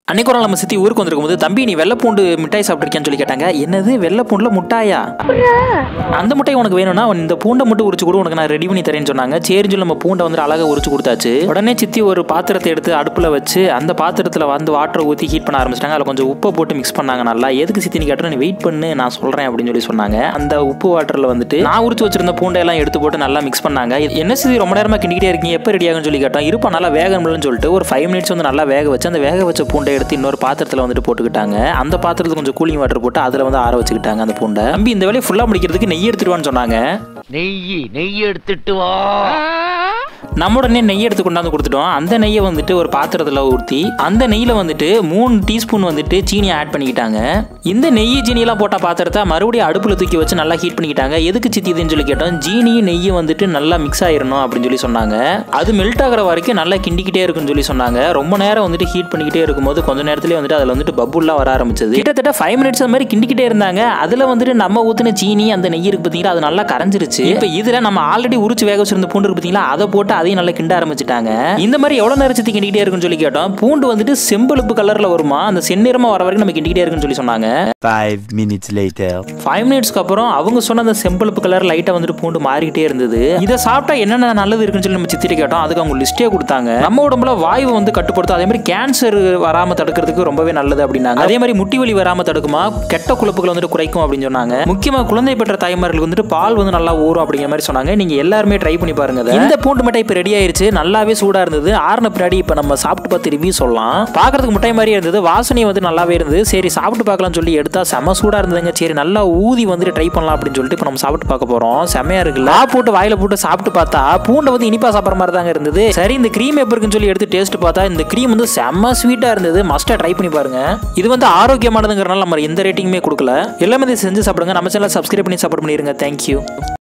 அன்னைக்கு ஒரு நாள் நம்ம சித்தி ஊருக்கு வந்திருக்கும் போது தம்பி நீ வெள்ளைப்பூண்டு மிட்டாய் சாப்பிட்ருக்கியான்னு சொல்லி கேட்டாங்க என்னது வெள்ளைப்பூண்டுல முட்டாயா அந்த முட்டை உனக்கு வேணும்னா இந்த பூண்டை மட்டும் உரிச்சு கூட உனக்கு நான் ரெடி பண்ணி தரேன்னு சொன்னாங்க சரின்னு சொல்லி நம்ம பூண்டை வந்து அழகா உரிச்சு கொடுத்தாச்சு உடனே சித்தி ஒரு பாத்திரத்தை எடுத்து அடுப்புல வச்சு அந்த பாத்திரத்துல வந்து வாட்டரை ஊற்றி ஹீட் பண்ண ஆரம்பிச்சிட்டாங்க அதில் கொஞ்சம் உப்பை போட்டு மிக்ஸ் பண்ணாங்க நல்லா எதுக்கு சித்தி நீ கேட்டா நீ வெயிட் பண்ணு நான் சொல்றேன் அப்படின்னு சொல்லி சொன்னாங்க அந்த உப்பு வாட்டர்ல வந்துட்டு நான் உரிச்சு வச்சிருந்த பூண்டை எல்லாம் எடுத்து போட்டு நல்லா மிக்ஸ் பண்ணாங்க என்ன சித்தி ரொம்ப நேரமா கிண்டிக்கிட்டே இருக்கீங்க எப்போ ரெடி ஆகும்னு சொல்லி கேட்டோம் இருப்பா நல்லா வேகணும்னு சொல்லிட்டு ஒரு ஃபைவ் மினிட்ஸ் வந்து நல்லா வேக வச்சு அந்த வேக வச்ச பூண்டை எடுத்து இன்னொரு பாத்திரத்தில் வந்துட்டு போட்டுக்கிட்டாங்க அந்த பாத்திரத்தில் கொஞ்சம் கூலிங் வாட்டர் போட்டு அதில் வந்து ஆற வச்சுக்கிட்டாங்க அந்த பூண்டை தம்பி இந்த வேலையை ஃபுல்லாக முடிக்கிறதுக்கு நெய் எடுத்துருவான்னு சொன்னாங்க நெய் நெய் எடுத்துட்டு வா நம்ம உடனே நெய் எடுத்து கொண்டாந்து கொடுத்துட்டோம் அந்த நெய்யை வந்துட்டு ஒரு பாத்திரத்தில் ஊற்றி அந்த நெய்யில் வந்துட்டு மூணு டீஸ்பூன் வந்துட்டு சீனியை ஆட் பண்ணிக்கிட்டாங்க இந்த நெய் சீனியெல்லாம் போட்ட பாத்திரத்தை மறுபடியும் அடுப்பில் தூக்கி வச்சு நல்லா ஹீட் பண்ணிக்கிட்டாங்க எதுக்கு சித்தி இதுன்னு சொல்லி கேட்டோம் ஜீனியும் நெய்யும் வந்துட்டு நல்லா மிக்ஸ் ஆயிரணும் அப்படின்னு சொல்லி சொன்னாங்க அது மெல்ட் ஆகிற வரைக்கும் நல்லா கிண்டிக்கிட்டே இருக்குன்னு சொல்லி சொன்னாங்க ரொம்ப நேரம் வந்துட்டு ஹீட் பண்ணிக்கிட்டே இருக்கும்போது கொஞ்ச நேரத்துலேயே வந்துட்டு அதில் வந்துட்டு பப்புல்லாம் வர ஆரம்பிச்சது கிட்டத்தட்ட ஃபைவ் மினிட்ஸ் அந்த மாதிரி கிண்டிக்கிட்டே இருந்தாங்க அதில் வந்துட்டு நம்ம ஊற்றின சீனி அந்த நெய் இருக்கு பார்த்தீங்களா அது நல்லா கரைஞ்சிருச்சு இப்போ இதில் நம்ம ஆல்ரெடி உரிச்சு வேக வச்சிருந்த பூண்டு இருக்கு பார்த்தீங்களா அதை போட்டு அதையும் நல்லா கிண்ட ஆரம்பிச்சிட்டாங்க இந்த மாதிரி எவ்வளோ நேரம் சுற்றி கிண்டிக்கிட்டே இருக்குன்னு சொல்லி கேட்டோம் பூண்டு வந்துட்டு செம்பழுப்பு கலரில் வருமா அந்த செந்நிறமா வர வரைக்கும் நம்ம கிண்டிக்கிட்டே இருக்குன்னு சொல்லி சொன்னாங்க Five minutes later. ஃபைவ் மினிட்ஸ்க்கு அப்புறம் அவங்க சொன்ன அந்த செம்பழுப்பு கலர் லைட்டாக வந்துட்டு பூண்டு மாறிக்கிட்டே இருந்தது இதை சாப்பிட்டா என்னென்ன நல்லது இருக்குன்னு சொல்லி நம்ம சித்திட்டு கேட்டோம் அதுக்கு அவங்க லிஸ்ட்டே கொடுத்தாங்க நம்ம உடம்புல வாய்வு வந்து கட்டுப்படுத்தும் அதே மாதிரி கேன்சர் வராம தடுக்கிறதுக்கு ரொம்பவே நல்லது அப்படின்னாங்க அதே மாதிரி முட்டி வலி வராம தடுக்குமா கெட்ட குழப்புகளை வந்துட்டு குறைக்கும் அப்படின்னு சொன்னாங்க முக்கியமா குழந்தை பெற்ற தாய்மார்களுக்கு வந்துட்டு பால் வந்து நல்லா ஊறும் அப்படிங்கிற மாதிரி சொன்னாங்க நீங்க எல்லாருமே ட்ரை பண்ணி பாருங்க இதை. இந்த பூண்டு மிட்டாய் இப்போ ரெடி ஆயிருச்சு நல்லாவே சூடா இருந்தது ஆறுன பின்னாடி இப்போ நம்ம சாப்பிட்டு பார்த்து ரிவ்யூ சொல்லலாம் பார்க்கறதுக்கு மிட்டாய் மாதிரியே இருந்தது வாசனை வந்து நல்லாவே இருந்தது சரி சாப்பிட்டு பார்க்கலாம்னு சொல்லி எடுத்தா செம சூடா இருந்ததுங்க சரி நல்லா ஊதி வந்துட்டு ட்ரை பண்ணலாம் அப்படின்னு சொல்லிட்டு இப்போ நம்ம சாப்பிட்டு பார்க்க போறோம் செமையா இருக்குல்ல ஆ போட்டு வாயில போட்டு சாப்பிட்டு பார்த்தா பூண்டை வந்து இனிப்பா சாப்பிட்ற மாதிரி தாங்க இருந்தது சரி இந்த க்ரீம் எப்படி இருக்குன்னு சொல்லி எடுத்து டேஸ்ட் பார்த்தா இந்த க்ரீம் வந்து செம்ம ஸ்வீட்டா இருந்தது மஸ்டா ட்ரை பண்ணி பாருங்க இது வந்து ஆரோக்கியமானதுங்கிறனால நம்ம எந்த ரேட்டிங்குமே கொடுக்கல எல்லாமே இதை செஞ்சு சாப்பிடுங்க நம்ம சேனல் சப்ஸ்கிரைப் பண்ணி சப்போர்ட் பண்ணிருங்க தேங்க்யூ